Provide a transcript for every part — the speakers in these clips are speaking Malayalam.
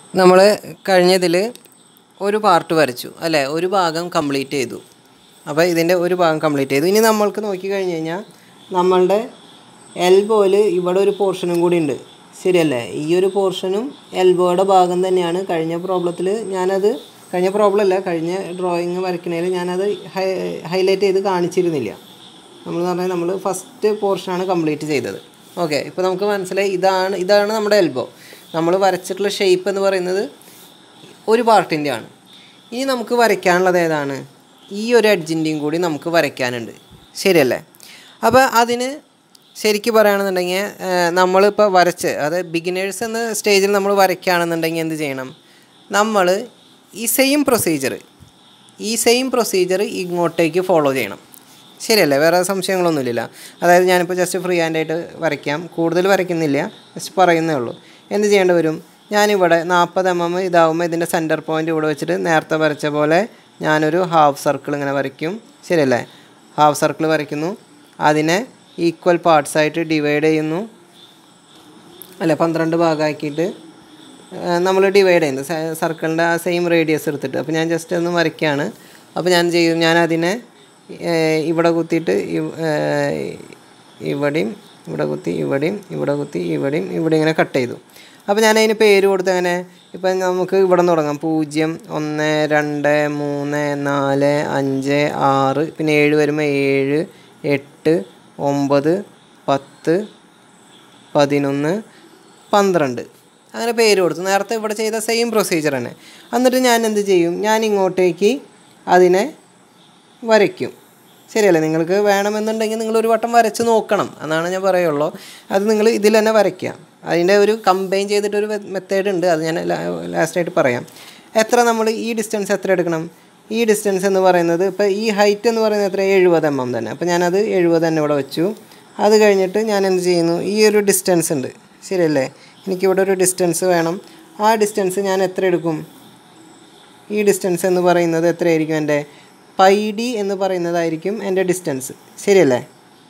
നമ്മൾ കഴിഞ്ഞതിൽ ഒരു പാർട്ട് വരച്ചു അല്ലേ ഒരു ഭാഗം കംപ്ലീറ്റ് ചെയ്തു അപ്പോൾ ഇതിൻ്റെ ഒരു ഭാഗം കംപ്ലീറ്റ് ചെയ്തു ഇനി നമ്മൾക്ക് നോക്കി കഴിഞ്ഞ് കഴിഞ്ഞാൽ നമ്മളുടെ എൽബോയിൽ ഇവിടെ ഒരു പോർഷനും കൂടി ഉണ്ട് ശരിയല്ലേ ഈ ഒരു പോർഷനും എൽബോയുടെ ഭാഗം തന്നെയാണ് കഴിഞ്ഞ പ്രോബ്ലത്തിൽ ഞാനത് കഴിഞ്ഞ പ്രോബ്ലം അല്ല കഴിഞ്ഞ ഡ്രോയിങ് വരയ്ക്കണേൽ ഞാനത് ഹൈ ഹൈലൈറ്റ് ചെയ്ത് കാണിച്ചിരുന്നില്ല നമ്മൾ പറഞ്ഞാൽ നമ്മൾ ഫസ്റ്റ് പോർഷനാണ് കംപ്ലീറ്റ് ചെയ്തത് ഓക്കെ ഇപ്പോൾ നമുക്ക് മനസ്സിലായി ഇതാണ് ഇതാണ് നമ്മുടെ എൽബോ നമ്മൾ വരച്ചിട്ടുള്ള ഷേപ്പ് എന്ന് പറയുന്നത് ഒരു പാർട്ടിൻ്റെ ആണ് ഇനി നമുക്ക് വരയ്ക്കാനുള്ളത് ഏതാണ് ഈ ഒരു എഡ്ജിൻ്റെയും കൂടി നമുക്ക് വരയ്ക്കാനുണ്ട് ശരിയല്ലേ അപ്പോൾ അതിന് ശരിക്കും പറയുകയാണെന്നുണ്ടെങ്കിൽ നമ്മളിപ്പോൾ വരച്ച് അത് ബിഗിനേഴ്സ് എന്ന സ്റ്റേജിൽ നമ്മൾ വരയ്ക്കുകയാണെന്നുണ്ടെങ്കിൽ എന്ത് ചെയ്യണം നമ്മൾ ഈ സെയിം പ്രൊസീജിയർ ഈ സെയിം പ്രൊസീജിയർ ഇങ്ങോട്ടേക്ക് ഫോളോ ചെയ്യണം ശരിയല്ലേ വേറെ സംശയങ്ങളൊന്നുമില്ല അതായത് ഞാനിപ്പോൾ ജസ്റ്റ് ഫ്രീ ഹാൻഡായിട്ട് വരയ്ക്കാം കൂടുതൽ വരയ്ക്കുന്നില്ല ജസ്റ്റ് പറയുന്നേ ഉള്ളൂ എന്ത് ചെയ്യേണ്ടി വരും ഞാനിവിടെ നാൽപ്പത് എം എം ഇതാവുമ്പോൾ ഇതിൻ്റെ സെൻറ്റർ പോയിൻ്റ് ഇവിടെ വെച്ചിട്ട് നേരത്തെ വരച്ച പോലെ ഞാനൊരു ഹാഫ് സർക്കിൾ ഇങ്ങനെ വരയ്ക്കും ശരിയല്ലേ ഹാഫ് സർക്കിൾ വരയ്ക്കുന്നു അതിനെ ഈക്വൽ പാർട്സ് ആയിട്ട് ഡിവൈഡ് ചെയ്യുന്നു അല്ല പന്ത്രണ്ട് ഭാഗമാക്കിയിട്ട് നമ്മൾ ഡിവൈഡ് ചെയ്യുന്നത് സർക്കിളിൻ്റെ ആ സെയിം റേഡിയസ് എടുത്തിട്ട് അപ്പോൾ ഞാൻ ജസ്റ്റ് ഒന്ന് വരയ്ക്കുകയാണ് അപ്പോൾ ഞാൻ ചെയ്യും ഞാൻ അതിനെ ഏഹ്, ഇവിടെ കുത്തിയിട്ട് ഇവ്- ഏഹ്, ഇവിടെയും ഇവിടെ കുത്തി ഇവിടെയും ഇവിടെ കുത്തി ഇവിടെയും ഇവിടെ ഇങ്ങനെ കട്ട് ചെയ്തു അപ്പോൾ ഞാൻ അതിന് പേര് കൊടുത്ത് അങ്ങനെ ഇപ്പം നമുക്ക് ഇവിടെ നിന്ന് തുടങ്ങാം പൂജ്യം ഒന്ന് രണ്ട് മൂന്ന് നാല് അഞ്ച് ആറ് പിന്നെ ഏഴ് വരുമ്പോൾ ഏഴ് എട്ട് ഒമ്പത് പത്ത് പതിനൊന്ന് പന്ത്രണ്ട് അങ്ങനെ പേര് കൊടുത്തു നേരത്തെ ഇവിടെ ചെയ്ത സെയിം പ്രൊസീജിയർ തന്നെ എന്നിട്ട് ഞാൻ എന്ത് ചെയ്യും ഞാൻ ഇങ്ങോട്ടേക്ക് അതിനെ വരയ്ക്കും ശരിയല്ലേ നിങ്ങൾക്ക് വേണമെന്നുണ്ടെങ്കിൽ നിങ്ങൾ ഒരു വട്ടം വരച്ച് നോക്കണം എന്നാണ് ഞാൻ പറയുള്ളൂ അത് നിങ്ങൾ ഇതിൽ തന്നെ വരയ്ക്കുക അതിൻ്റെ ഒരു കമ്പൈൻ ചെയ്തിട്ടൊരു മെത്തേഡ് ഉണ്ട് അത് ഞാൻ ലാസ്റ്റായിട്ട് പറയാം എത്ര നമ്മൾ ഈ ഡിസ്റ്റൻസ് എത്ര എടുക്കണം ഈ ഡിസ്റ്റൻസ് എന്ന് പറയുന്നത് ഇപ്പോൾ ഈ ഹൈറ്റ് എന്ന് പറയുന്നത് എത്ര എഴുപത് എം എം തന്നെ അപ്പോൾ ഞാനത് എഴുപത് തന്നെ ഇവിടെ വെച്ചു അത് കഴിഞ്ഞിട്ട് ഞാൻ എന്ത് ചെയ്യുന്നു ഈ ഒരു ഡിസ്റ്റൻസ് ഉണ്ട് ശരിയല്ലേ എനിക്കിവിടെ ഒരു ഡിസ്റ്റൻസ് വേണം ആ ഡിസ്റ്റൻസ് ഞാൻ എത്ര എടുക്കും ഈ ഡിസ്റ്റൻസ് എന്ന് പറയുന്നത് എത്രയായിരിക്കും എൻ്റെ പൈ ഡി എന്ന് പറയുന്നതായിരിക്കും എൻ്റെ ഡിസ്റ്റൻസ് ശരിയല്ലേ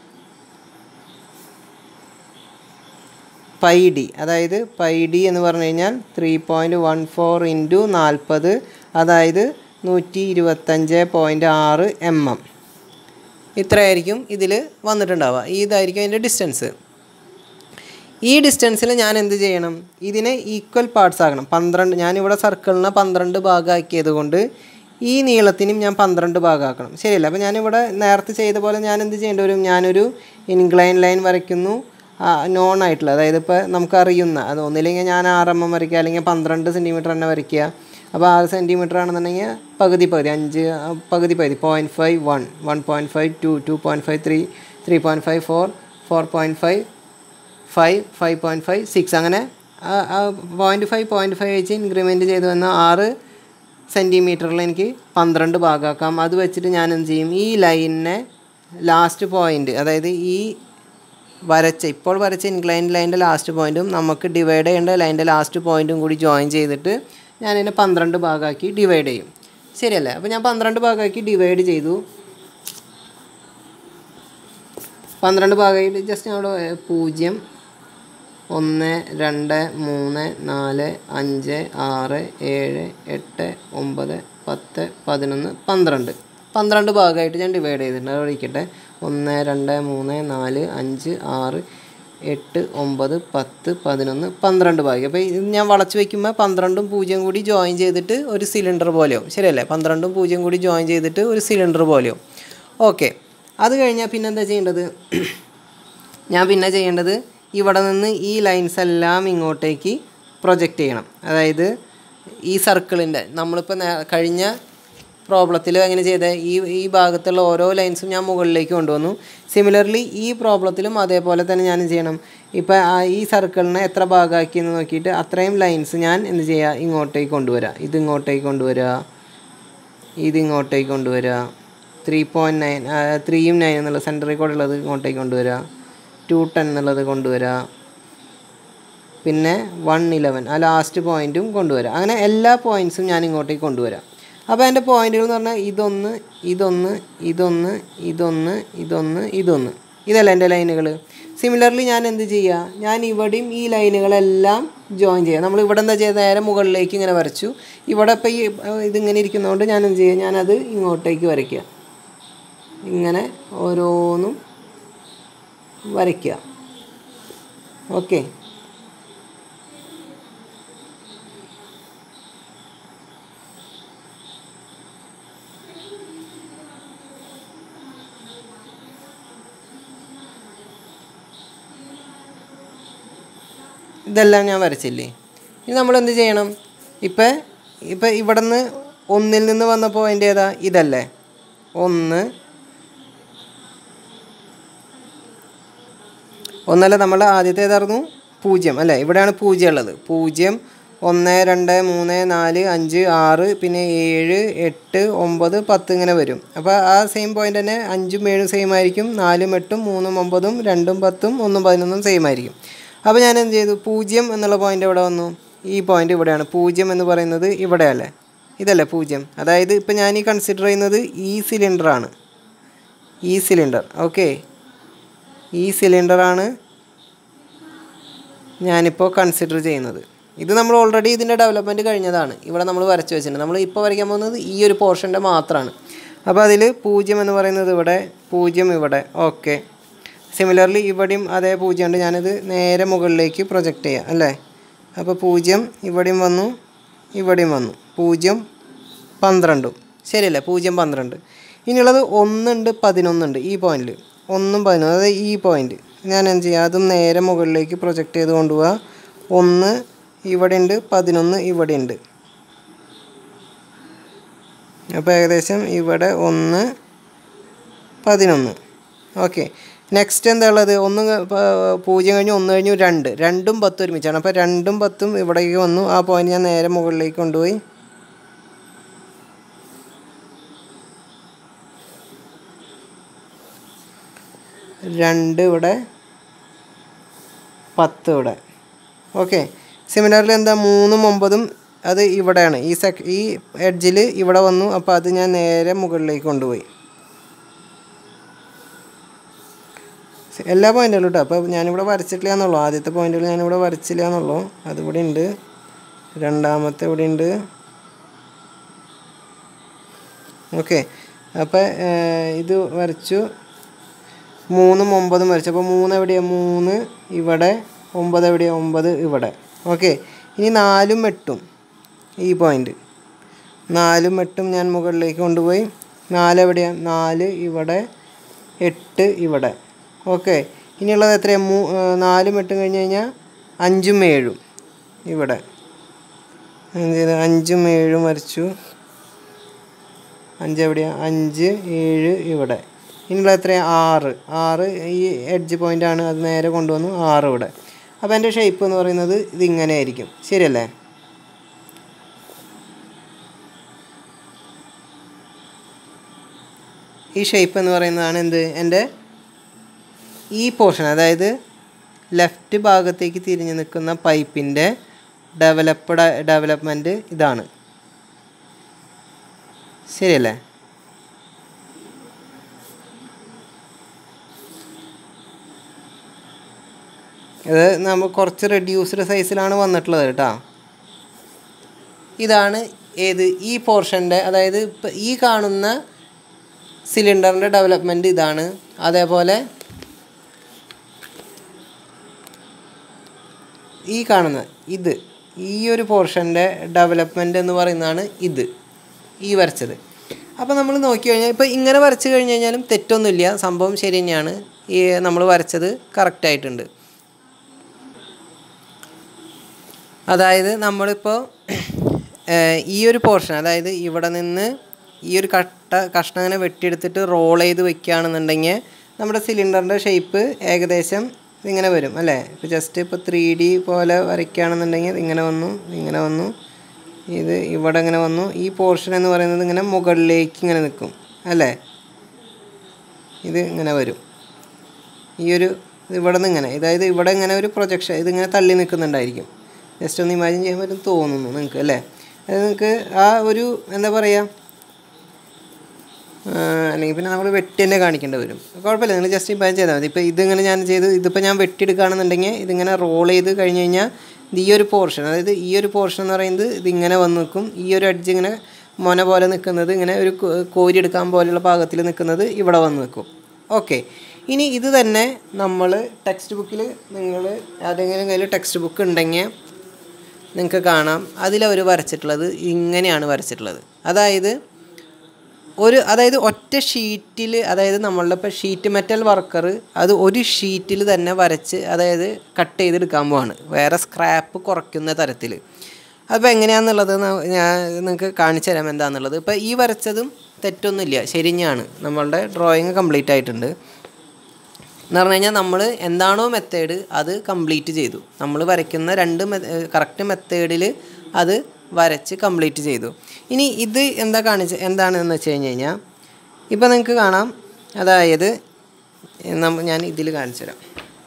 പൈ ഡി അതായത് പൈ ഡി എന്ന് പറഞ്ഞു കഴിഞ്ഞാൽ three point one four into നാൽപ്പത് അതായത് നൂറ്റി ഇരുപത്തഞ്ച് പോയിൻറ്റ് ആറ് എം എം ഇത്രയായിരിക്കും ഇതിൽ വന്നിട്ടുണ്ടാവുക ഇതായിരിക്കും അതിൻ്റെ ഡിസ്റ്റൻസ് ഈ ഡിസ്റ്റൻസിൽ ഞാൻ എന്ത് ചെയ്യണം ഇതിനെ ഈക്വൽ പാർട്സ് ആക്കണം പന്ത്രണ്ട് ഞാനിവിടെ സർക്കിളിനെ പന്ത്രണ്ട് ഭാഗമാക്കിയത് കൊണ്ട് ഈ നീളത്തിനും ഞാൻ പന്ത്രണ്ട് ഭാഗമാക്കണം ശരിയല്ല അപ്പോൾ ഞാനിവിടെ നേരത്തെ ചെയ്ത പോലെ ഞാൻ എന്ത് ചെയ്യേണ്ടി വരും ഞാനൊരു ഇൻക്ലൈൻ ലൈൻ വരയ്ക്കുന്നു നോൺ ആയിട്ടുള്ള അതായത് ഇപ്പോൾ നമുക്കറിയുന്ന അത് ഒന്നില്ലെങ്കിൽ ഞാൻ ആറ് എം എം വരയ്ക്കുക അല്ലെങ്കിൽ പന്ത്രണ്ട് സെൻറ്റിമീറ്റർ തന്നെ വരയ്ക്കുക അപ്പോൾ ആറ് സെൻറ്റിമീറ്റർ ആണെന്നുണ്ടെങ്കിൽ പകുതി പകുതി അഞ്ച് ആ, പകുതി പകുതി point five one one point five two two point five three three point five four four point five five five point five six അങ്ങനെ പോയിൻറ്റ് ഫൈവ് പോയിൻറ്റ് ഫൈവ് വെച്ച് ഇൻക്രിമെൻറ്റ് ചെയ്ത് വന്ന ആറ് സെൻറ്റിമീറ്ററിൽ എനിക്ക് പന്ത്രണ്ട് ഭാഗമാക്കാം അത് വെച്ചിട്ട് ഞാൻ എന്ത് ചെയ്യും ഈ ലൈനിനെ ലാസ്റ്റ് പോയിൻ്റ് അതായത് ഈ വരച്ച ഇപ്പോൾ വരച്ച ഇൻക്ലൈൻ ലൈൻ്റെ ലാസ്റ്റ് പോയിൻറ്റും നമുക്ക് ഡിവൈഡ് ചെയ്യേണ്ട ലൈൻ്റെ ലാസ്റ്റ് പോയിൻറ്റും കൂടി ജോയിൻ ചെയ്തിട്ട് ഞാൻ ഇതിനെ പന്ത്രണ്ട് ഭാഗമാക്കി ഡിവൈഡ് ചെയ്യും ശരിയല്ലേ അപ്പോൾ ഞാൻ പന്ത്രണ്ട് ഭാഗമാക്കി ഡിവൈഡ് ചെയ്തു പന്ത്രണ്ട് ഭാഗമായിട്ട് ജസ്റ്റ് അവിടെ പൂജ്യം ഒന്ന് രണ്ട് മൂന്ന് നാല് അഞ്ച് ആറ് ഏഴ് എട്ട് ഒമ്പത് പത്ത് പതിനൊന്ന് പന്ത്രണ്ട് പന്ത്രണ്ട് ഭാഗമായിട്ട് ഞാൻ ഡിവൈഡ് ചെയ്തിട്ടുണ്ട് അവിടെ ഇരിക്കട്ടെ ഒന്ന് രണ്ട് മൂന്ന് നാല് അഞ്ച് ആറ് എട്ട് ഒമ്പത് പത്ത് പതിനൊന്ന് പന്ത്രണ്ട് ഭാഗം അപ്പോൾ ഇത് ഞാൻ വളച്ച് വയ്ക്കുമ്പോൾ പന്ത്രണ്ടും പൂജ്യം കൂടി ജോയിൻ ചെയ്തിട്ട് ഒരു സിലിണ്ടർ പോലെയാവും ശരിയല്ലേ പന്ത്രണ്ടും പൂജ്യം കൂടി ജോയിൻ ചെയ്തിട്ട് ഒരു സിലിണ്ടർ പോലെയാവും ഓക്കെ അത് കഴിഞ്ഞാൽ പിന്നെ എന്താ ചെയ്യേണ്ടത് ഞാൻ പിന്നെ ചെയ്യേണ്ടത് ഇവിടെ നിന്ന് ഈ ലൈൻസ് എല്ലാം ഇങ്ങോട്ടേക്ക് പ്രൊജക്റ്റ് ചെയ്യണം അതായത് ഈ സർക്കിളിൻ്റെ നമ്മളിപ്പോൾ നേ- കഴിഞ്ഞ പ്രോബ്ലത്തിൽ എങ്ങനെ ചെയ്തത് ഈ ഈ ഭാഗത്തുള്ള ഓരോ ലൈൻസും ഞാൻ മുകളിലേക്ക് കൊണ്ടുവന്നു സിമിലർലി ഈ പ്രോബ്ലത്തിലും അതേപോലെ തന്നെ ഞാൻ എന്ത് ചെയ്യണം ഇപ്പോൾ ഈ സർക്കിളിനെ എത്ര ഭാഗമാക്കി എന്ന് നോക്കിയിട്ട് അത്രയും ലൈൻസ് ഞാൻ എന്ത് ചെയ്യുക ഇങ്ങോട്ടേക്ക് കൊണ്ടുവരിക ഇത് ഇങ്ങോട്ടേക്ക് കൊണ്ടുവരിക ഇത് ഇങ്ങോട്ടേക്ക് കൊണ്ടുവരിക ത്രീ പോയിൻറ്റ് നയൻ ത്രീയും നയൻ എന്നുള്ള സെൻറ്ററിൽ കൂടെ ഉള്ളത് ഇങ്ങോട്ടേക്ക് കൊണ്ടുവരിക ടു ടെൻ എന്നുള്ളത് കൊണ്ടുവരിക പിന്നെ വൺ ഇലവൻ ആ ലാസ്റ്റ് പോയിൻറ്റും കൊണ്ടുവരിക അങ്ങനെ എല്ലാ പോയിൻറ്റ്സും ഞാൻ ഇങ്ങോട്ടേക്ക് കൊണ്ടുവരാം അപ്പോൾ എൻ്റെ പോയിന്റുകൾ എന്ന് പറഞ്ഞാൽ ഇതൊന്ന് ഇതൊന്ന് ഇതൊന്ന് ഇതൊന്ന് ഇതൊന്ന് ഇതൊന്ന് ഇതല്ല എൻ്റെ ലൈനുകൾ സിമിലർലി ഞാൻ എന്ത് ചെയ്യുക ഞാൻ ഇവിടെയും ഈ ലൈനുകളെല്ലാം ജോയിൻ ചെയ്യുക നമ്മൾ ഇവിടെ എന്താ ചെയ്യുക നേരെ മുകളിലേക്ക് ഇങ്ങനെ വരച്ചു ഇവിടെ ഇപ്പോൾ ഈ ഏഹ്, ഇതിങ്ങനെ ഇരിക്കുന്നതുകൊണ്ട് ഞാൻ എന്ത് ചെയ്യുക ഞാനത് ഇങ്ങോട്ടേക്ക് വരയ്ക്കുക ഇങ്ങനെ ഓരോന്നും വരയ്ക്കുക ഓക്കെ ഇതെല്ലാം ഞാൻ വരച്ചില്ലേ ഇനി നമ്മൾ എന്ത് ചെയ്യണം ഇപ്പം ഇപ്പം ഇവിടെ നിന്ന് ഒന്നിൽ നിന്ന് വന്ന പോയിൻ്റ് ഏതാ ഇതല്ലേ ഒന്ന് ഒന്നല്ല നമ്മൾ ആദ്യത്തെ ഏതായിരുന്നു പൂജ്യം അല്ലേ ഇവിടെയാണ് പൂജ്യം ഉള്ളത് പൂജ്യം ഒന്ന് രണ്ട് മൂന്ന് നാല് അഞ്ച് ആറ് പിന്നെ ഏഴ് എട്ട് ഒമ്പത് പത്ത് ഇങ്ങനെ വരും അപ്പോൾ ആ സെയിം പോയിന്റ് തന്നെ അഞ്ചും ഏഴും സെയിം ആയിരിക്കും നാലും എട്ടും മൂന്നും ഒമ്പതും രണ്ടും പത്തും ഒന്നും പതിനൊന്നും സെയിം ആയിരിക്കും അപ്പോൾ ഞാൻ എന്ത് ചെയ്തു പൂജ്യം എന്നുള്ള പോയിന്റ് എവിടെ വന്നു ഈ പോയിന്റ് ഇവിടെയാണ് പൂജ്യം എന്ന് പറയുന്നത് ഇവിടെയല്ലേ ഇതല്ലേ പൂജ്യം അതായത് ഇപ്പം ഞാൻ ഈ കൺസിഡർ ചെയ്യുന്നത് ഈ സിലിണ്ടറാണ് ഈ സിലിണ്ടർ ഓക്കെ ഈ സിലിണ്ടറാണ് ഞാനിപ്പോൾ കൺസിഡർ ചെയ്യുന്നത് ഇത് നമ്മൾ ഓൾറെഡി ഇതിൻ്റെ ഡെവലപ്മെൻറ്റ് കഴിഞ്ഞതാണ് ഇവിടെ നമ്മൾ വരച്ച് വെച്ചിട്ടുണ്ട് നമ്മൾ ഇപ്പോൾ വരയ്ക്കാൻ പോകുന്നത് ഈ ഒരു പോർഷൻ്റെ മാത്രമാണ് അപ്പോൾ അതിൽ പൂജ്യം എന്ന് പറയുന്നത് ഇവിടെ പൂജ്യം ഇവിടെ ഓക്കെ സിമിലർലി ഇവിടെയും അതേ പൂജ്യം ഉണ്ട് ഞാനിത് നേരെ മുകളിലേക്ക് പ്രൊജക്റ്റ് ചെയ്യാം അല്ലേ അപ്പോൾ പൂജ്യം ഇവിടെയും വന്നു ഇവിടെയും വന്നു പൂജ്യം പന്ത്രണ്ടും ശരിയല്ലേ പൂജ്യം പന്ത്രണ്ട് ഇനിയുള്ളത് ഒന്നുണ്ട് പതിനൊന്നുണ്ട് ഈ പോയിന്റിൽ ഒന്നും പതിനൊന്ന് അതായത് ഈ പോയിന്റ് ഞാൻ എന്ത് ചെയ്യുക അതും നേരെ മുകളിലേക്ക് പ്രൊജക്റ്റ് ചെയ്ത് കൊണ്ടുപോവുക ഒന്ന് ഇവിടെ ഉണ്ട് പതിനൊന്ന് ഇവിടെ ഉണ്ട് അപ്പോൾ ഏകദേശം ഇവിടെ ഒന്ന് പതിനൊന്ന് ഓക്കെ നെക്സ്റ്റ് എന്താ ഉള്ളത് ഒന്ന് ക- പ- പൂജ്യം കഴിഞ്ഞ് ഒന്ന് കഴിഞ്ഞു രണ്ട് രണ്ടും പത്തും ഒരുമിച്ചാണ് അപ്പോൾ രണ്ടും പത്തും ഇവിടേക്ക് വന്നു ആ പോയിന്റ് ഞാൻ നേരെ മുകളിലേക്ക് കൊണ്ടുപോയി രണ്ട് ഇവിടെ പത്ത് ഇവിടെ ഓക്കെ സിമിലറിൽ എന്താ മൂന്നും ഒമ്പതും അത് ഇവിടെയാണ് ഈ സെക് ഈ എഡ്ജിൽ ഇവിടെ വന്നു അപ്പോൾ അത് ഞാൻ നേരെ മുകളിലേക്ക് കൊണ്ടുപോയി എല്ലാ പോയിന്റുകളും കേട്ടോ അപ്പോൾ ഞാനിവിടെ വരച്ചിട്ടില്ല എന്നുള്ളൂ ആദ്യത്തെ പോയിന്റുകൾ ഞാനിവിടെ വരച്ചില്ല എന്നുള്ളൂ അതിവിടെ ഉണ്ട് രണ്ടാമത്തെ ഇവിടെ ഉണ്ട് ഓക്കെ അപ്പോൾ ഇത് വരച്ചു മൂന്നും ഒമ്പതും വരച്ചു അപ്പോൾ മൂന്ന് എവിടെയാണ് മൂന്ന് ഇവിടെ ഒമ്പത് എവിടെയാണ് ഒമ്പത് ഇവിടെ ഓക്കെ ഇനി നാലും എട്ടും ഈ പോയിന്റ് നാലും എട്ടും ഞാൻ മുകളിലേക്ക് കൊണ്ടുപോയി നാല് എവിടെയാണ് നാല് ഇവിടെ എട്ട് ഇവിടെ ഓക്കെ ഇനിയുള്ളത് എത്രയാണ് മൂ ഏ, നാലും എട്ടും കഴിഞ്ഞ് കഴിഞ്ഞാൽ അഞ്ചും ഏഴും ഇവിടെ എന്ത് ചെയ്തു അഞ്ചും ഏഴും വരച്ചു അഞ്ച് എവിടെയാണ് അഞ്ച് ഏഴ് ഇവിടെ ഇനിയുള്ള എത്രയാണ് ആറ് ആറ് ഈ എഡ്ജ് പോയിന്റ് ആണ് അത് നേരെ കൊണ്ടുവന്നു ആറ് ഇവിടെ അപ്പോൾ എൻ്റെ ഷേപ്പ് എന്ന് പറയുന്നത് ഇതിങ്ങനെ ആയിരിക്കും ശരിയല്ലേ ഈ ഷേപ്പ് എന്ന് പറയുന്നതാണ് എന്ത് എൻ്റെ ഈ പോർഷൻ അതായത് ലെഫ്റ്റ് ഭാഗത്തേക്ക് തിരിഞ്ഞ് നിൽക്കുന്ന പൈപ്പിൻ്റെ ഡെവലപ്ഡ് ഡെവലപ്മെൻറ്റ് ഇതാണ് ശരിയല്ലേ ഇത് നമ്മൾ കുറച്ച് റെഡ്യൂസ്ഡ് സൈസിലാണ് വന്നിട്ടുള്ളത് കേട്ടോ ഇതാണ് ഏത് ഈ പോർഷൻ്റെ അതായത് ഇപ്പം ഈ കാണുന്ന സിലിണ്ടറിൻ്റെ ഡെവലപ്മെൻറ്റ് ഇതാണ് അതേപോലെ ഈ കാണുന്ന ഇത് ഈ ഒരു പോർഷൻ്റെ ഡെവലപ്മെൻറ്റ് എന്ന് പറയുന്നതാണ് ഇത് ഈ വരച്ചത് അപ്പോൾ നമ്മൾ നോക്കി കഴിഞ്ഞാൽ ഇപ്പോൾ ഇങ്ങനെ വരച്ച് കഴിഞ്ഞ് കഴിഞ്ഞാലും തെറ്റൊന്നുമില്ല സംഭവം ശരി തന്നെയാണ് ഈ നമ്മൾ വരച്ചത് കറക്റ്റായിട്ടുണ്ട് അതായത് നമ്മളിപ്പോൾ ഏഹ്, ഈ ഒരു പോർഷൻ അതായത് ഇവിടെ നിന്ന് ഈ ഒരു കട്ട കഷ്ണം ഇങ്ങനെ വെട്ടിയെടുത്തിട്ട് റോൾ ചെയ്ത് വെക്കുകയാണെന്നുണ്ടെങ്കിൽ നമ്മുടെ സിലിണ്ടറിൻ്റെ ഷേപ്പ് ഏകദേശം ഇങ്ങനെ വരും അല്ലേ ഇപ്പോൾ ജസ്റ്റ് ഇപ്പോൾ ത്രീ ഡി പോലെ വരയ്ക്കുകയാണെന്നുണ്ടെങ്കിൽ ഇങ്ങനെ വന്നു ഇങ്ങനെ വന്നു ഇത് ഇവിടെ ഇങ്ങനെ വന്നു ഈ പോർഷൻ എന്ന് പറയുന്നത് ഇങ്ങനെ മുകളിലേക്ക് ഇങ്ങനെ നിൽക്കും അല്ലേ ഇത് ഇങ്ങനെ വരും ഈ ഒരു ഇവിടെ നിന്ന് ഇങ്ങനെ അതായത് ഇവിടെ ഇങ്ങനെ ഒരു പ്രൊജക്ഷൻ ഇതിങ്ങനെ തള്ളി നിൽക്കുന്നുണ്ടായിരിക്കും ജസ്റ്റ് ഒന്ന് ഇമാജിൻ ചെയ്യാൻ പറ്റും തോന്നുന്നു നിങ്ങൾക്ക് അല്ലേ അത് നിങ്ങൾക്ക് ആ ഒരു എന്താ പറയുക അല്ലെങ്കിൽ പിന്നെ നമ്മൾ വെട്ടി തന്നെ കാണിക്കേണ്ടി വരും കുഴപ്പമില്ല നിങ്ങൾ ജസ്റ്റ് ഇപ്പം ചെയ്താൽ മതി ഇപ്പോൾ ഇതിങ്ങനെ ഞാൻ ചെയ്ത് ഇതിപ്പോൾ ഞാൻ വെട്ടിയെടുക്കുകയാണെന്നുണ്ടെങ്കിൽ ഇതിങ്ങനെ റോൾ ചെയ്ത് കഴിഞ്ഞ് കഴിഞ്ഞാൽ ഇത് ഈ ഒരു പോർഷൻ അതായത് ഈ ഒരു പോർഷൻ എന്ന് പറയുന്നത് ഇതിങ്ങനെ വന്ന് നിൽക്കും ഈ ഒരു അഡ്ജ് ഇങ്ങനെ മൊന പോലെ നിൽക്കുന്നത് ഇങ്ങനെ ഒരു കോ- കോരിയെടുക്കാൻ പോലെയുള്ള പാകത്തിൽ നിൽക്കുന്നത് ഇവിടെ വന്ന് നിൽക്കും ഓക്കെ ഇനി ഇത് തന്നെ നമ്മൾ ടെക്സ്റ്റ് ബുക്കിൽ നിങ്ങൾ ആരെങ്കിലും കയ്യിൽ ടെക്സ്റ്റ് ബുക്ക് ഉണ്ടെങ്കിൽ നിങ്ങൾക്ക് കാണാം അതിലവർ വരച്ചിട്ടുള്ളത് ഇങ്ങനെയാണ് വരച്ചിട്ടുള്ളത് അതായത് ഒരു അതായത് ഒറ്റ ഷീറ്റിൽ അതായത് നമ്മളുടെ ഇപ്പോൾ ഷീറ്റ് മെറ്റൽ വർക്കർ അത് ഒരു ഷീറ്റിൽ തന്നെ വരച്ച് അതായത് കട്ട് ചെയ്തെടുക്കാൻ പോവാണ് വേറെ സ്ക്രാപ്പ് കുറയ്ക്കുന്ന തരത്തിൽ അപ്പോൾ എങ്ങനെയാണെന്നുള്ളത് ന- ഞാൻ നിങ്ങൾക്ക് കാണിച്ചു തരാം എന്താണെന്നുള്ളത് ഇപ്പോൾ ഈ വരച്ചതും തെറ്റൊന്നുമില്ല ശരിഞ്ഞാണ് നമ്മളുടെ ഡ്രോയിങ് കംപ്ലീറ്റ് ആയിട്ടുണ്ട് എന്ന് പറഞ്ഞു കഴിഞ്ഞാൽ നമ്മൾ എന്താണോ മെത്തേഡ് അത് കംപ്ലീറ്റ് ചെയ്തു നമ്മൾ വരയ്ക്കുന്ന രണ്ട് കറക്റ്റ് മെത്തേഡിൽ അത് വരച്ച് കംപ്ലീറ്റ് ചെയ്തു ഇനി ഇത് എന്താ കാണിച്ച എന്താണെന്ന് വെച്ച് കഴിഞ്ഞ് കഴിഞ്ഞാൽ ഇപ്പോൾ നിങ്ങൾക്ക് കാണാം അതായത് നമ്മ ഞാൻ ഇതിൽ കാണിച്ചു തരാം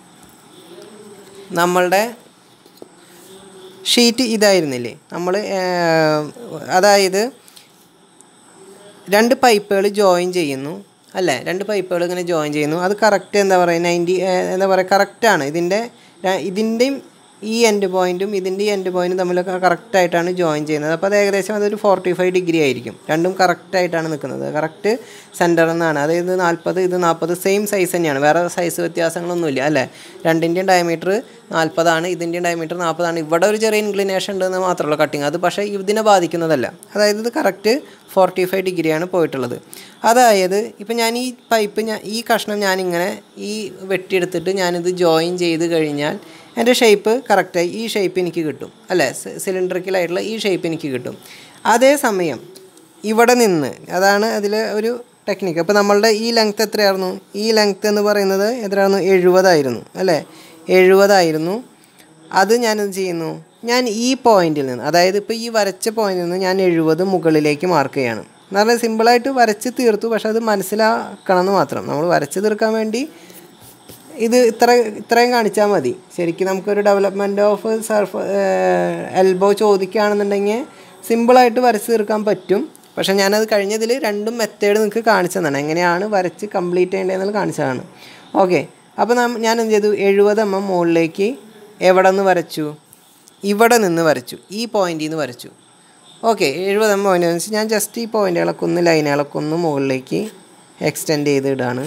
നമ്മളുടെ ഷീറ്റ് ഇതായിരുന്നില്ലേ നമ്മൾ അതായത് രണ്ട് പൈപ്പുകൾ ജോയിൻ ചെയ്യുന്നു അല്ലേ രണ്ട് പൈപ്പുകൾ ഇങ്ങനെ ജോയിൻ ചെയ്യുന്നു അത് കറക്റ്റ് എന്താ പറയുക നയൻറ്റി എന്താ പറയുക കറക്റ്റാണ് ഇതിൻ്റെ ര- ഇതിൻ്റെയും ഈ എൻഡ് പോയിൻറ്റും ഇതിൻ്റെ ഈ എൻഡ് പോയിൻറ്റും തമ്മിലൊക്കെ കറക്റ്റായിട്ടാണ് ജോയിൻ ചെയ്യുന്നത് അപ്പോൾ അത് ഏകദേശം അതൊരു ഫോർട്ടി ഫൈവ് ഡിഗ്രി ആയിരിക്കും രണ്ടും കറക്റ്റായിട്ടാണ് നിൽക്കുന്നത് കറക്റ്റ് സെൻറ്ററിൽ നിന്നാണ് അതായത് നാൽപ്പത് ഇത് നാൽപ്പത് സെയിം സൈസ് തന്നെയാണ് വേറെ സൈസ് വ്യത്യാസങ്ങളൊന്നുമില്ല അല്ലേ രണ്ടിൻ്റെയും ഡയമീറ്റർ നാൽപ്പതാണ് ഇതിൻ്റെയും ഡയമീറ്റർ നാൽപ്പതാണ് ഇവിടെ ഒരു ചെറിയ ഇൻക്ലിനേഷൻ ഉണ്ടെന്ന് മാത്രമല്ല കട്ടിങ് അത് പക്ഷേ ഇതിനെ ബാധിക്കുന്നതല്ല അതായത് ഇത് കറക്റ്റ് ഫോർട്ടി ഫൈവ് ഡിഗ്രിയാണ് പോയിട്ടുള്ളത് അതായത് ഇപ്പം ഞാൻ ഈ പൈപ്പ് ഞാൻ ഈ കഷ്ണം ഞാനിങ്ങനെ ഈ വെട്ടിയെടുത്തിട്ട് ഞാനിത് ജോയിൻ ചെയ്ത് കഴിഞ്ഞാൽ എൻ്റെ ഷേപ്പ് കറക്റ്റായി ഈ ഷേപ്പ് എനിക്ക് കിട്ടും അല്ലേ സിലിണ്ടറിക്കലായിട്ടുള്ള ഈ ഷേപ്പ് എനിക്ക് കിട്ടും അതേസമയം ഇവിടെ നിന്ന് അതാണ് അതിൽ ഒരു ടെക്നിക്ക് അപ്പോൾ നമ്മളുടെ ഈ ലെങ്ത് എത്രയായിരുന്നു ഈ ലെങ്ത് എന്ന് പറയുന്നത് എത്രയായിരുന്നു എഴുപതായിരുന്നു അല്ലേ എഴുപതായിരുന്നു അത് ഞാനെന്ത് ചെയ്യുന്നു ഞാൻ ഈ പോയിന്റിൽ നിന്ന് അതായത് ഇപ്പോൾ ഈ വരച്ച പോയിന്റിൽ നിന്ന് ഞാൻ എഴുപത് മുകളിലേക്ക് മാർക്ക് ചെയ്യാണ് എന്ന് പറഞ്ഞാൽ സിമ്പിളായിട്ട് വരച്ച് തീർത്തു പക്ഷെ അത് മനസ്സിലാക്കണം എന്ന് മാത്രം നമ്മൾ വരച്ച് തീർക്കാൻ വേണ്ടി ഇത് ഇത്ര ഇത്രയും കാണിച്ചാൽ മതി ശരിക്കും നമുക്കൊരു ഡെവലപ്മെൻറ്റ് ഓഫ് സർഫ് എൽബോ ചോദിക്കുകയാണെന്നുണ്ടെങ്കിൽ സിമ്പിളായിട്ട് വരച്ച് തീർക്കാൻ പറ്റും പക്ഷേ ഞാനത് കഴിഞ്ഞതിൽ രണ്ടും മെത്തേഡ് നിങ്ങൾക്ക് കാണിച്ചു തന്നാണ് എങ്ങനെയാണ് വരച്ച് കംപ്ലീറ്റ് ചെയ്യേണ്ടതെന്നുള്ളത് കാണിച്ചതാണ് ഓക്കെ അപ്പോൾ നാം ഞാൻ എന്ത് ചെയ്തു എഴുപത് എം എം മുകളിലേക്ക് എവിടെ നിന്ന് വരച്ചു ഇവിടെ നിന്ന് വരച്ചു ഈ പോയിന്റിൽ നിന്ന് വരച്ചു ഓക്കെ എഴുപത് എം പോയിന്റ് എന്ന് വെച്ചാൽ ഞാൻ ജസ്റ്റ് ഈ പോയിന്റുകളൊക്കെ ഒന്ന് ലൈനുകളൊക്കെ ഒന്ന് മുകളിലേക്ക് എക്സ്റ്റെൻഡ് ചെയ്ത് ഇടാണ്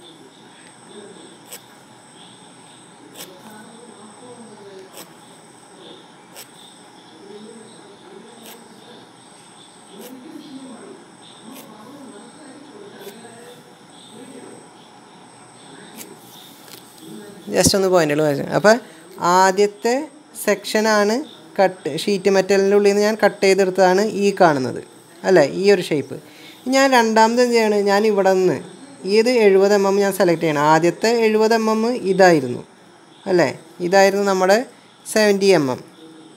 ജസ്റ്റ് ഒന്ന് പോയിന്റുകൾ വരച്ചു അപ്പോൾ ആദ്യത്തെ സെക്ഷനാണ് കട്ട് ഷീറ്റ് മെറ്റലിൻ്റെ ഉള്ളിൽ നിന്ന് ഞാൻ കട്ട് ചെയ്തെടുത്തതാണ് ഈ കാണുന്നത് അല്ലേ ഈ ഒരു ഷേപ്പ് ഞാൻ രണ്ടാമത് എന്ത് ചെയ്യണം ഞാൻ ഇവിടെ നിന്ന് ഇത് എഴുപത് എം എം ഞാൻ സെലക്ട് ചെയ്യണം ആദ്യത്തെ എഴുപത് എം എം ഇതായിരുന്നു അല്ലേ ഇതായിരുന്നു നമ്മുടെ സെവൻറ്റി എം എം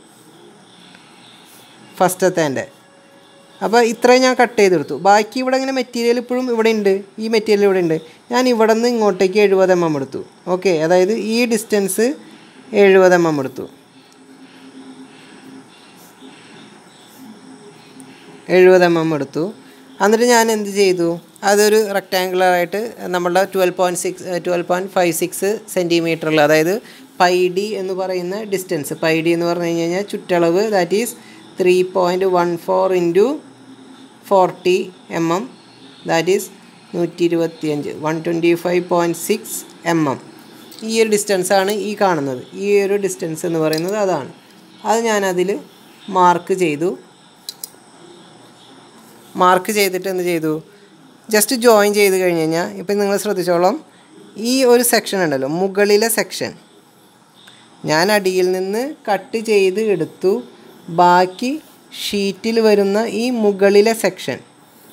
ഫസ്റ്റത്തേൻ്റെ അപ്പോൾ ഇത്രയും ഞാൻ കട്ട് ചെയ്തെടുത്തു ബാക്കി ഇവിടെ ഇങ്ങനെ മെറ്റീരിയൽ ഇപ്പോഴും ഇവിടെ ഉണ്ട് ഈ മെറ്റീരിയൽ ഇവിടെ ഉണ്ട് ഞാൻ ഇവിടെ നിന്ന് ഇങ്ങോട്ടേക്ക് എഴുപത് എം എം എടുത്തു ഓക്കെ അതായത് ഈ ഡിസ്റ്റൻസ് എഴുപത് എം എം എടുത്തു എഴുപത് എം എം എടുത്തു എന്നിട്ട് ഞാൻ എന്ത് ചെയ്തു അതൊരു റെക്റ്റാങ്കുലർ ആയിട്ട് നമ്മളുടെ twelve point six twelve point five six സെൻറ്റിമീറ്ററിൽ അതായത് പൈ ഡി എന്ന് പറയുന്ന ഡിസ്റ്റൻസ് പൈ ഡി എന്ന് പറഞ്ഞു കഴിഞ്ഞ് കഴിഞ്ഞാൽ ചുറ്റളവ് that is three point one four into forty M M that is നൂറ്റി ഇരുപത്തിയഞ്ച് one twenty five point six M M ഈ ഒരു ഡിസ്റ്റൻസാണ് ഈ കാണുന്നത് ഈ ഒരു ഡിസ്റ്റൻസ് എന്ന് പറയുന്നത് അതാണ് അത് ഞാനതിൽ മാർക്ക് ചെയ്തു മാർക്ക് ചെയ്തിട്ട് എന്ത് ചെയ്തു ജസ്റ്റ് ജോയിൻ ചെയ്ത് കഴിഞ്ഞ് കഴിഞ്ഞാൽ ഇപ്പം നിങ്ങൾ ശ്രദ്ധിച്ചോളം ഈ ഒരു സെക്ഷൻ ഉണ്ടല്ലോ മുകളിലെ സെക്ഷൻ ഞാൻ അടിയിൽ നിന്ന് കട്ട് ചെയ്ത് എടുത്തു ബാക്കി ഷീറ്റിൽ വരുന്ന ഈ മുകളിലെ സെക്ഷൻ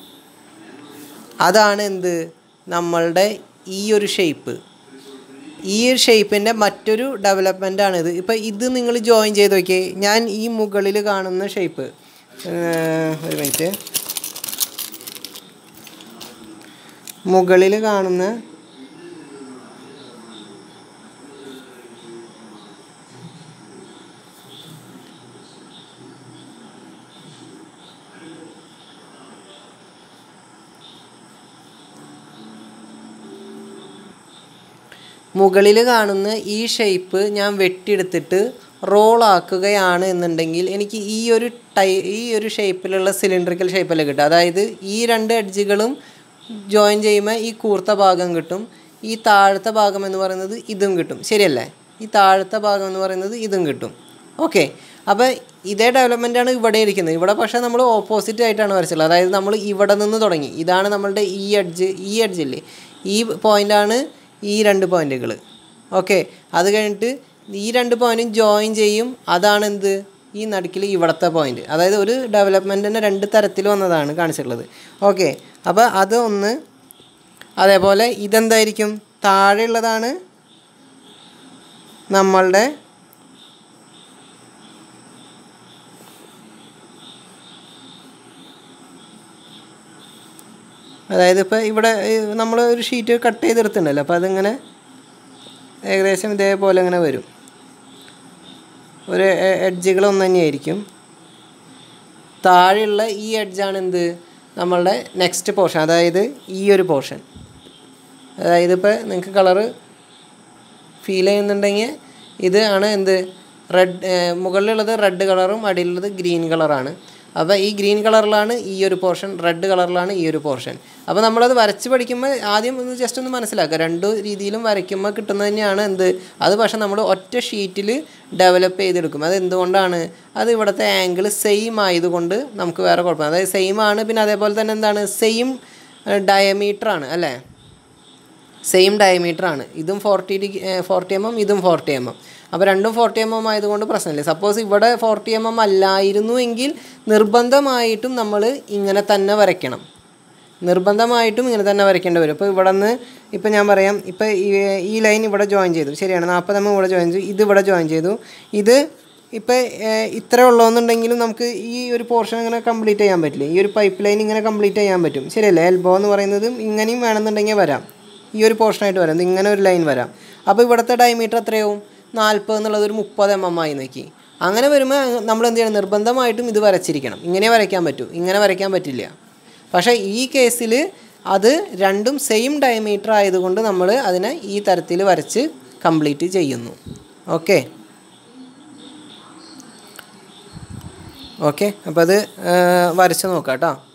അതാണ് എന്ത് നമ്മളുടെ ഈ ഒരു ഷേപ്പ് ഈ ഒരു ഷേപ്പിൻ്റെ മറ്റൊരു ഡെവലപ്മെൻ്റ് ആണിത് ഇപ്പം ഇത് നിങ്ങൾ ജോയിൻ ചെയ്ത് നോക്കിയേ ഞാൻ ഈ മുകളിൽ കാണുന്ന ഷേപ്പ് ഒരു മിനിറ്റ് മുകളിൽ കാണുന്ന മുകളിൽ കാണുന്ന ഈ ഷേപ്പ് ഞാൻ വെട്ടിയെടുത്തിട്ട് റോൾ ആക്കുകയാണ് എന്നുണ്ടെങ്കിൽ എനിക്ക് ഈ ഒരു ടൈ ഈ ഒരു ഷേപ്പിലുള്ള സിലിണ്ടറിക്കൽ ഷേപ്പല്ലേ കിട്ടുക അതായത് ഈ രണ്ട് എഡ്ജുകളും ജോയിൻ ചെയ്യുമ്പോൾ ഈ കൂർത്ത ഭാഗം കിട്ടും ഈ താഴത്തെ ഭാഗം എന്ന് പറയുന്നത് ഇതും കിട്ടും ശരിയല്ലേ ഈ താഴത്തെ ഭാഗം എന്ന് പറയുന്നത് ഇതും കിട്ടും ഓക്കെ അപ്പോൾ ഇതേ ഡെവലപ്മെൻ്റാണ് ഇവിടെ ഇരിക്കുന്നത് ഇവിടെ പക്ഷേ നമ്മൾ ഓപ്പോസിറ്റ് ആയിട്ടാണ് വരച്ചുള്ളത് അതായത് നമ്മൾ ഇവിടെ നിന്ന് തുടങ്ങി ഇതാണ് നമ്മളുടെ ഈ എഡ്ജ് ഈ എഡ്ജില്ലേ ഈ പോയിൻ്റാണ് ഈ രണ്ട് പോയിന്റുകൾ ഓക്കെ അത് കഴിഞ്ഞിട്ട് ഈ രണ്ട് പോയിന്റും ജോയിൻ ചെയ്യും അതാണ് എന്ത് ഈ നടുക്കിൽ ഇവിടുത്തെ പോയിന്റ് അതായത് ഒരു ഡെവലപ്മെൻറ്റിന് രണ്ട് തരത്തിൽ വന്നതാണ് കാണിച്ചിട്ടുള്ളത് ഓക്കെ അപ്പോൾ അത് ഒന്ന് അതേപോലെ ഇതെന്തായിരിക്കും താഴെയുള്ളതാണ് നമ്മളുടെ അതായത് ഇപ്പോൾ ഇവിടെ നമ്മൾ ഒരു ഷീറ്റ് കട്ട് ചെയ്തെടുത്തിട്ടുണ്ടല്ലോ അപ്പോൾ അതിങ്ങനെ ഏകദേശം ഇതേപോലെ ഇങ്ങനെ വരും ഒരു എഡ്ജുകൾ ഒന്ന് തന്നെയായിരിക്കും താഴെയുള്ള ഈ എഡ്ജാണ് എന്ത് നമ്മളുടെ നെക്സ്റ്റ് പോർഷൻ അതായത് ഈ ഒരു പോർഷൻ അതായത് ഇപ്പോൾ നിങ്ങൾക്ക് കളറ് ഫീൽ ചെയ്യുന്നുണ്ടെങ്കിൽ ഇത് ആണ് എന്ത് റെഡ് മുകളിലുള്ളത് റെഡ് കളറും അടിയിലുള്ളത് ഗ്രീൻ കളറാണ് അപ്പോൾ ഈ ഗ്രീൻ കളറിലാണ് ഈ ഒരു പോർഷൻ റെഡ് കളറിലാണ് ഈ ഒരു പോർഷൻ അപ്പോൾ നമ്മളത് വരച്ച് പഠിക്കുമ്പോൾ ആദ്യം ഒന്ന് ജസ്റ്റ് ഒന്ന് മനസ്സിലാക്കുക രണ്ട് രീതിയിലും വരയ്ക്കുമ്പോൾ കിട്ടുന്നത് തന്നെയാണ് എന്ത് അത് പക്ഷേ നമ്മൾ ഒറ്റ ഷീറ്റിൽ ഡെവലപ്പ് ചെയ്തെടുക്കും അത് എന്തുകൊണ്ടാണ് അത് ഇവിടുത്തെ ആംഗിൾ സെയിം ആയതുകൊണ്ട് നമുക്ക് വേറെ കുഴപ്പമില്ല അതായത് സെയിം ആണ് പിന്നെ അതേപോലെ തന്നെ എന്താണ് സെയിം ഡയമീറ്റർ ആണ് അല്ലേ സെയിം ഡയമീറ്റർ ആണ് ഇതും forty degree forty M M ഇതും ഫോർട്ടി എം എം അപ്പോൾ രണ്ടും ഫോർട്ടി എം എം ആയതുകൊണ്ട് പ്രശ്നമില്ല സപ്പോസ് ഇവിടെ ഫോർട്ടി എം എം അല്ലായിരുന്നു എങ്കിൽ നിർബന്ധമായിട്ടും നമ്മൾ ഇങ്ങനെ തന്നെ വരയ്ക്കണം നിർബന്ധമായിട്ടും ഇങ്ങനെ തന്നെ വരയ്ക്കേണ്ടി വരും ഇപ്പോൾ ഇവിടെ നിന്ന് ഇപ്പോൾ ഞാൻ പറയാം ഇപ്പോൾ ഈ ഈ ലൈൻ ഇവിടെ ജോയിൻ ചെയ്തു ശരിയാണ് നാൽപ്പത് എം എം ഇവിടെ ജോയിൻ ചെയ്തു ഇത് ഇവിടെ ജോയിൻ ചെയ്തു ഇത് ഇപ്പോൾ ഇത്ര ഉള്ളതെന്നുണ്ടെങ്കിലും നമുക്ക് ഈ ഒരു പോർഷൻ ഇങ്ങനെ കംപ്ലീറ്റ് ചെയ്യാൻ പറ്റില്ല ഈ ഒരു പൈപ്പ് ലൈൻ ഇങ്ങനെ കംപ്ലീറ്റ് ചെയ്യാൻ പറ്റും ശരിയല്ലേ എൽബോ എന്ന് പറയുന്നതും ഇങ്ങനെയും വേണമെന്നുണ്ടെങ്കിൽ വരാം ഈ ഒരു പോർഷനായിട്ട് വരാം ഇങ്ങനെ ഒരു ലൈൻ വരാം അപ്പോൾ ഇവിടുത്തെ ഡയമീറ്റർ എത്രയാവും നാൽപ്പത് എന്നുള്ളത് ഒരു മുപ്പത് എം എം ആയി നോക്കി അങ്ങനെ വരുമ്പോൾ നമ്മൾ എന്ത് ചെയ്യണം നിർബന്ധമായിട്ടും ഇത് വരച്ചിരിക്കണം ഇങ്ങനെ വരയ്ക്കാൻ പറ്റൂ ഇങ്ങനെ വരയ്ക്കാൻ പറ്റില്ല പക്ഷേ ഈ കേസിൽ അത് രണ്ടും സെയിം ഡയമീറ്റർ ആയതുകൊണ്ട് നമ്മൾ അതിനെ ഈ തരത്തിൽ വരച്ച് കംപ്ലീറ്റ് ചെയ്യുന്നു ഓക്കെ ഓക്കെ അപ്പോൾ അത് വരച്ച് നോക്കാം കേട്ടോ